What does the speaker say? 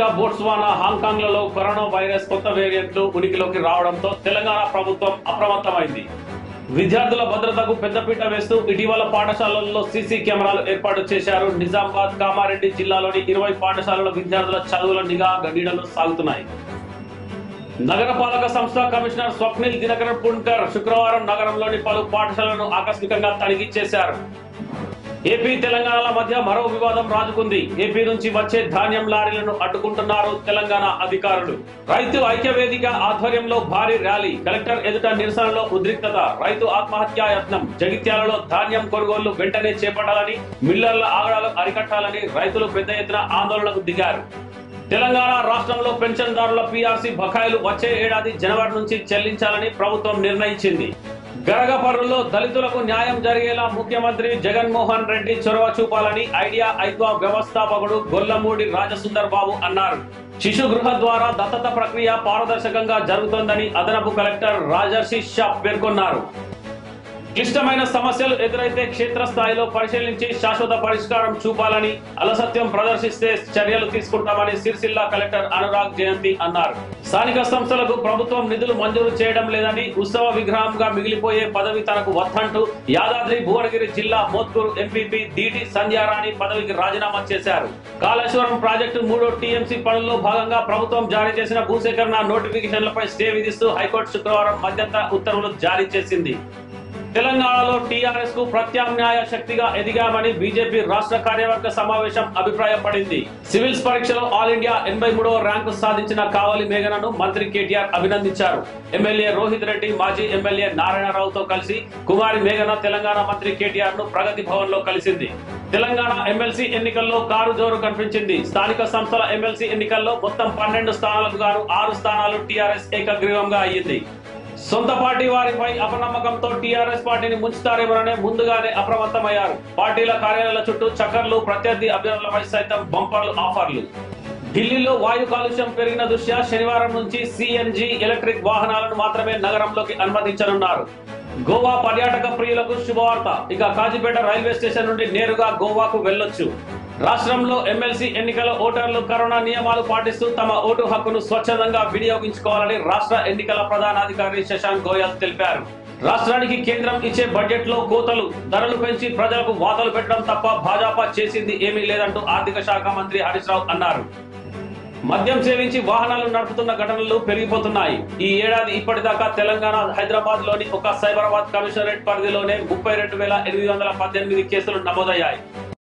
దక్షిణాఫ్రికా Botswana Hong Kong లలో corona virus కొత్త వేరియంట్లు ఉనికిలోకి రావడంతో తెలంగాణ ప్రభుత్వం అప్రమత్తమైంది విద్యార్థుల భద్రతకు పెద్దపీట వేస్తూ ఇటీవల పాఠశాలల్లో సీసీ కెమెరాలు ఏర్పాటు చేశారు నిజామాబాద్ కామారెడ్డి జిల్లాలోని ఇరవై పాఠశాలల విద్యార్థుల చదువుల నిఘా గడిడలు సాగుతున్నాయి నగరపాలక సంస్థ కమిషనర్ స్వప్నిల్ దినకరన్ పుణ్కర్ శుక్రవారం నగరంలోని పలు పాఠశాలలను ఆకస్మికంగా తనిఖీ చేశారు ఏపీ తెలంగాణల మధ్య మరో వివాదం రాజుకుంది ఏపీ నుంచి వచ్చే ధాన్యం లారీలను అడ్డుకుంటున్నారు తెలంగాణ అధికారులు రైతు ఐక్య వేదిక ఆధ్వర్యంలో భారీ ర్యాలీ కలెక్టర్ ఎదుట నిరసనలో ఉద్రిక్తత రైతు ఆత్మహత్యా యత్నం జగిత్యాలలో ధాన్యం కొనుగోళ్లు వెంటనే చేపట్టాలని మిల్లర్ల ఆగడాలు అరికట్టాలని రైతులు పెద్ద ఎత్తున ఆందోళనకు దిగారు తెలంగాణ రాష్ట్రంలో పెన్షన్దారుల పీఆర్సీ బకాయిలు వచ్చే ఏడాది జనవరి నుంచి చెల్లించాలని ప్రభుత్వం నిర్ణయించింది గరగపర్రులో దళితులకు న్యాయం జరిగేలా ముఖ్యమంత్రి జగన్మోహన్ రెడ్డి చొరవ చూపాలని ఐడియా ఐద్వా వ్యవస్థాపకుడు గొల్లమూడి రాజసుందర్ బాబు అన్నారు శిశు గృహ ద్వారా దత్తత ప్రక్రియ పారదర్శకంగా జరుగుతోందని అదనపు కలెక్టర్ రాజర్షి షా పేర్కొన్నారు క్లిష్టమైన సమస్యలు ఎదురైతే క్షేత్రస్థాయిలో పరిశీలించి శాశ్వత పరిష్కారం చూపాలని అలసత్యం ప్రదర్శిస్తే చర్యలు తీసుకుంటామని సిరిసిల్ల కలెక్టర్ అనురాగ్ జయంతి అన్నారు స్థానిక సంస్థలకు ప్రభుత్వం నిధులు మంజూరు చేయడం లేదని ఉత్సవ విగ్రహంగా మిగిలిపోయే పదవి తనకు వద్దంటూ యాదాద్రి భువనగిరి జిల్లా మోత్కూరు ఎంపీపీ డిటి సంధ్యారాణి పదవికి రాజీనామా చేశారు కాళేశ్వరం ప్రాజెక్టు మూడో టీఎంసీ పనుల్లో భాగంగా ప్రభుత్వం జారీ చేసిన భూసేకరణ నోటిఫికేషన్లపై స్టే విధిస్తూ హైకోర్టు శుక్రవారం మధ్యంతర ఉత్తర్వులు జారీ చేసింది తెలంగాణలో టీఆర్ఎస్ కు ప్రత్యామ్నాయ శక్తిగా ఎదిగామని బీజేపీ రాష్ట్ర కార్యవర్గ సమావేశం అభిప్రాయపడింది సివిల్స్ పరీక్షలో ఆల్ ఇండియా ఎనభై మూడవ ర్యాంకు సాధించిన కావలి మేఘనను మంత్రి కేటీఆర్ అభినందించారు ఎమ్మెల్యే రోహిత్ రెడ్డి మాజీ ఎమ్మెల్యే నారాయణరావుతో కలిసి కుమారి మేఘన తెలంగాణ మంత్రి కేటీఆర్ ను ప్రగతి భవన్ లో కలిసింది తెలంగాణ ఎమ్మెల్సీ ఎన్నికల్లో కారు జోరు కనిపించింది స్థానిక సంస్థల ఎమ్మెల్సీ ఎన్నికల్లో మొత్తం పన్నెండు స్థానాలకు గాను ఆరు స్థానాలు టీఆర్ఎస్ ఏకగ్రీవంగా అయ్యింది సొంత పార్టీ వారిపై అపనమ్మకంతో టీఆర్ఎస్ పార్టీని ముంచుతారేమోననే ముందుగానే అప్రమత్తమయ్యారు పార్టీల కార్యాలయాల చుట్టూ చక్కర్లు ప్రత్యర్థి అభ్యర్థులపై సైతం బంపర్లు ఆఫర్లు ఢిల్లీలో వాయు కాలుష్యం పెరిగిన దృష్ట్యా శనివారం నుంచి సిఎన్జి ఎలక్ట్రిక్ వాహనాలను మాత్రమే నగరంలోకి అనుమతించనున్నారు గోవా పర్యాటక ప్రియులకు శుభవార్త ఇక కాజీపేట రైల్వే స్టేషన్ నుండి నేరుగా గోవాకు వెళ్లొచ్చు రాష్ట్రంలో ఎమ్మెల్సీ ఎన్నికల ఓటర్లు కరోనా నియమాలు పాటిస్తూ తమ ఓటు హక్కును స్వచ్ఛందంగా వినియోగించుకోవాలని రాష్ట్ర ఎన్నికల ప్రధానాధికారి శశాంక్ గోయల్ తెలిపారు రాష్ట్రానికి కేంద్రం ఇచ్చే బడ్జెట్ లో కోతలు ధరలు పెంచి ప్రజలకు వాతలు పెట్టడం తప్ప భాజపా చేసింది ఏమీ లేదంటూ ఆర్థిక శాఖ మంత్రి హరీష్ రావు అన్నారు మద్యం సేవించి వాహనాలు నడుపుతున్న ఘటనలు పెరిగిపోతున్నాయి ఈ ఏడాది ఇప్పటిదాకా తెలంగాణ హైదరాబాద్ లోని ఒక సైబరాబాద్ కమిషనరేట్ పరిధిలోనే ముప్పై రెండు వేల ఎనిమిది వందల పద్దెనిమిది కేసులు నమోదయ్యాయి